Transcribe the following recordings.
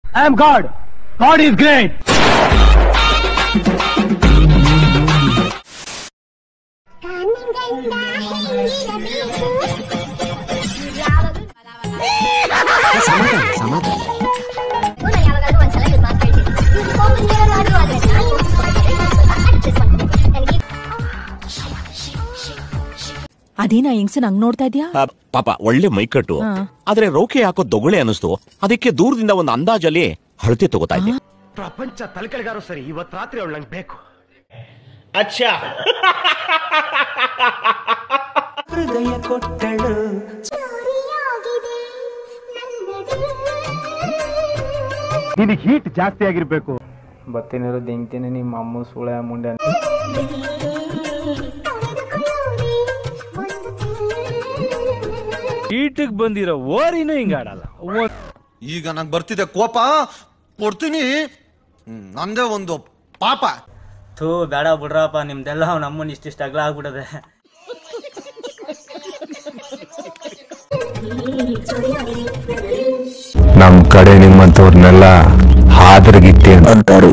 I am god god is great ಯಾವಾಗಾದ್ರೂ ಒಂದ್ಸಲ ಇದು ಮಾತು ಹೇಳ್ತೀನಿ ಇವ್ರು ಫೋಕಸ್ ಮಾಡೋದು ಆದ್ರೆ ನಾನು ಫೋಕಸ್ ಮಾಡ್ತೀನಿ ನಾನು ಸ್ವಲ್ಪ ಅಡ್ಜಸ್ಟ್ ಮಾಡ್ತೀನಿ ನನಗೆ ಅದೇನ ಹೆಂಗ್ಸನ್ ಹಂಗ್ ನೋಡ್ತಾ ಇದ್ಯಾ ಆ, ಪಾಪ ಒಳ್ಳೆ ಮೈಕಟ್ಟು ಆದ್ರೆ ರೋಕೆ ಯಾಕೋ ದೊಗಳೆ ಅನಿಸ್ತು ಅದಕ್ಕೆ ದೂರದಿಂದ ಒಂದು ಅಂದಾಜಲ್ಲಿ ಹಳತೆ ತಗೋತಾ ಇದ್ದೆ ಪ್ರಪಂಚ ತಲೆಕೆಳಗಾರು ಸರಿ ಇವತ್ ರಾತ್ರಿ ಅವಳು ನಂಗೆ ಬೇಕು ಚೋರಿಯಾಗಿದೆ ನನ್ನದು ನಿನಗೆ ಹೀಟ್ ಜಾಸ್ತಿ ಆಗಿರ್ಬೇಕು ಬತ್ತಿನಿರು ದಿಂಗ್ತೀನಿ ನಿಮ್ಮ ಅಮ್ಮ ಸುಳೆ ಮುಂಡೆ ಈಟಿಗೆ ಬಂದಿರೋ ಓರಿನೂ ಹಿಂಗಾಡಲ್ಲ ಈಗ ನಂಗೆ ಬರ್ತಿದೆ ಕೋಪ ಕೊಡ್ತೀನಿ ಹ್ಮ್, ನಂದೇ ಒಂದು ಪಾಪ ಥೂ ಬೇಡ ಬಿಡ್ರಪ್ಪ ನಿಮ್ದೆಲ್ಲ ನಮ್ಮನ್ನ ಇಷ್ಟಿಷ್ಟು ಅಗಲ ಆಗ್ಬಿಡದೆ ನಮ್ ಕಡೆ ನಿಮ್ಮಂತವ್ರನ್ನೆಲ್ಲ ಹಾದ್ರಗಿತ್ತೆ ಅಂತಾರೆ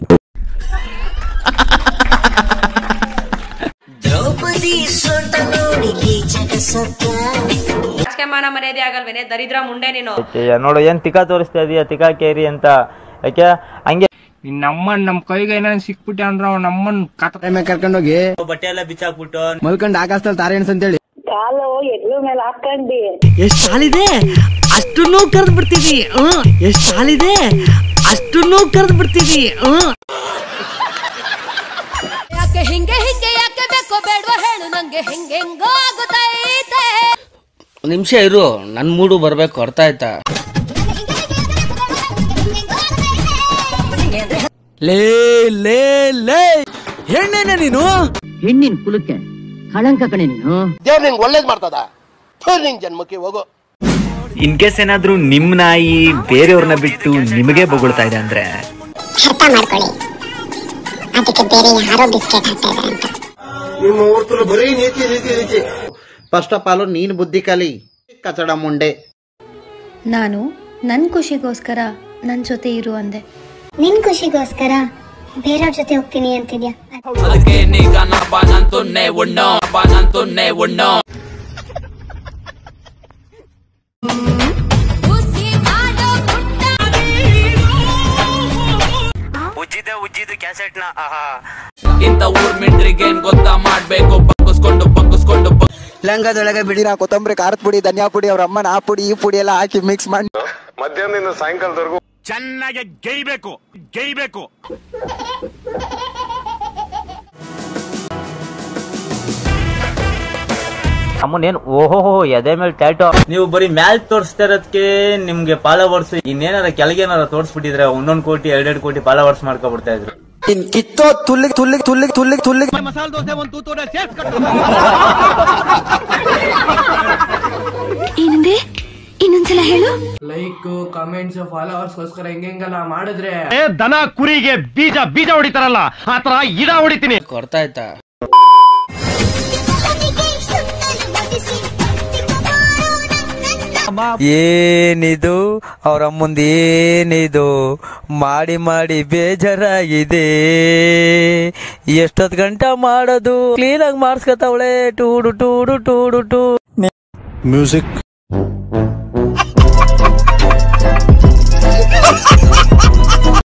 ಮಾನ ಮರ್ಯಾದೆ ಆಗಲ್ವೇನೆ ದರಿದ್ರ ಮುಂಡೆ ನೀನು ನೋಡು ಏನ್ ತಿಕಾ ತೋರಿಸ್ತಾ ಇದೀಯ ತಿಕಾ ಕೇರಿ ಅಂತ ಯಾಕೆ ಹಂಗೆ ನಮ್ಮನ್ ನಮ್ ಕೈಗೆ ಏನಾರ ಸಿಕ್ಬಿಟ್ಟೆ ಅಂದ್ರ ಅವ್ ನಮ್ಮನ್ ಕತ ಕರ್ಕೊಂಡೋಗಿ ಬಟ್ಟೆ ಎಲ್ಲ ಬಿಚ್ಚಾಕ್ಬಿಟ್ಟು ಮಲ್ಕೊಂಡ್ ಆಕಾಶದಲ್ಲಿ ತಾರೆ ಎಣ್ಸ್ ಅಂತೇಳಿ ಎಷ್ಟ್ ಸಾಲಿದೆ ಅಷ್ಟನ್ನು ಕರೆದು ಬಿಡ್ತೀವಿ ಹ್ಮ್ ಎಷ್ಟ್ ಸಾಲಿದೆ ಅಷ್ಟನ್ನು ಕರೆದು ಬಿಡ್ತೀವಿ ಹ್ಮ್ ಯಾಕೆ ಹಿಂಗೆ ಹಿಂಗೆ ಯಾಕೆ ಬೇಕೋ ಬೇಡವಾ ಹೇಳು ನಂಗೆ ಹೆಂಗೆ ಹೆಂಗೋ ಆಗುತ್ತೈತೆ ನಿಮಿಷ ಇರು ನನ್ ಮೂಡು ಬರ್ಬೇಕು ಅರ್ಥ ಆಯ್ತಾ ಲೇ ಲೇ ಲೇ ಹೆಣ್ಣೇನೆ ನೀನು ಹೆಣ್ಣಿನ ಕುಲಕ್ಕೆ ಕಳಂಕ ಕಣೆ ನೀನು ದೇವ್ರ ನಿಂಗೆ ಒಳ್ಳೇದ್ ಮಾಡ್ತದ ನಿಂಗೆ ಜನ್ಮಕ್ಕೆ ಹೋಗೋ ಇನ್ ಕೇಸ್ ಏನಾದ್ರೂ ನಿಮ್ ನಾಯಿ ಬೇರೆಯವ್ರನ್ನ ಬಿಟ್ಟು ನಿಮಗೆ ಬೊಗಳ್ತಾ ಇದೆ ಅಂದ್ರೆ ಅರ್ಥ ಮಾಡ್ಕೊಳ್ಳಿ ಅದಕ್ಕೆ ಬೇರೆ ಯಾರೋ ಬಿಸ್ಕೆಟ್ ಹಾಕ್ತಾ ಇದಾರೆ ಅಂತ ನಿಮ್ಮ ಊರ್ತಲು ಬರೀ ನೀತಿ ನೀತಿ ನೀತಿ ಫಸ್ಟ್ ಆಫ್ ಆಲ್ ನೀನ್ ಬುದ್ಧಿ ಕಲಿ ಕಚಡ ಮುಂಡೆ ನಾನು ನನ್ನ ಖುಷಿಗೋಸ್ಕರ ನನ್ನ ಜೊತೆ ಇರು ಅಂದೆ ನಿನ್ ಖುಷಿಗೋಸ್ಕರ ಬೇರೆಯವ್ರ ಜೊತೆ ಹೋಗ್ತೀನಿ ಅಂತಿದ್ಯಾ ಉಜ್ಜಿದೆ ಉಜ್ಜಿದ ಕ್ಯಾಸೆಟ್ ನ ಇಂತ ಊರ್ ಮಿಂಟ್ರಿಗೆ ಏನ್ ಗೊತ್ತಾ ಮಾಡ್ಬೇಕು ಬಗ್ಗಿಸ್ಕೊಂಡು ಬಗ್ಗಿಸ್ಕೊಂಡು ಲಂಗದೊಳಗೆ ಬಿಡಿರ ಕೊತ್ತಂಬರಿ ಖಾರದ ಪುಡಿ ಧನಿಯಾ ಪುಡಿ ಅವ್ರ ಅಮ್ಮನ ಆ ಪುಡಿ ಈ ಪುಡಿ ಎಲ್ಲ ಹಾಕಿ ಮಿಕ್ಸ್ ಮಾಡಿ ಮಧ್ಯಾಹ್ನದಿಂದ ಸಾಯಂಕಾಲದವರೆಗೂ ಚೆನ್ನಾಗಿ ಗೈಬೇಕು ಗೈಬೇಕು ಅಮ್ಮನೇನ್ ಓಹೋ ಎದೆ ಮೇಲೆ ಟ್ಯಾಟೋ ನೀವು ಬರೀ ಮ್ಯಾಲ್ ತೋರಿಸ್ತಾ ಇರೋದಕ್ಕೆ ನಿಮ್ಗೆ ಫಾಲೋವರ್ಸ್ ಇನ್ನೇನಾರ ಕೆಳಗೇನಾರ ತೋರಿಸ್ಬಿಟ್ಟಿದ್ರೆ ಒಂದೊಂದ್ ಕೋಟಿ ಎರಡೆರಡು ಕೋಟಿ ಫಾಲೋವರ್ಸ್ ಮಾಡ್ಕೊಬಿಡ್ತಾ ಇದ್ರು ಕಿತ್ತೋ ತುಲ್ಲಿಗ್ ತುಲ್ಲಿಗ್ ತುಲ್ಲಿಗ್ ತುಲ್ಲಿಗ್ ತುಲ್ಲಿಗ್ ಮಸಾಲ ದೋಸೆ ಒಂದು ತೂತೋட ಸೇರ್ಸ್ಕೊಂಡು ಏನಂದೆ ಇನ್ನೊಂದ್ಸಲ ಹೇಳು ಲೈಕ್ ಕಮೆಂಟ್ಸ್ ಫಾಲೋವರ್ಸ್ಗೋಸ್ಕರ ಹೆಂಗೆಲ್ಲ ಮಾಡಿದ್ರೆ ದನ ಕುರಿಗೆ ಬೀಜ ಬೀಜ ಹೊಡಿತಾರಲ್ಲ ಆತರ ಇದ ಹೊಡಿತೀನಿ ಅರ್ಥ ಆಯ್ತಾ ಏನಿದು ಅವ್ರ ಅಮ್ಮಂದ್ ಏನಿದು ಮಾಡಿ ಮಾಡಿ ಬೇಜಾರಾಗಿದೆ ಎಷ್ಟೊತ್ ಗಂಟ ಮಾಡೋದು ಕ್ಲೀನಾಗಿ ಮಾಡಿಸ್ಕೊತಾವಳೆ ಟೂಡು ಟೂಡು ಟೂಡು ಟೂ ಮ್ಯೂಸಿಕ್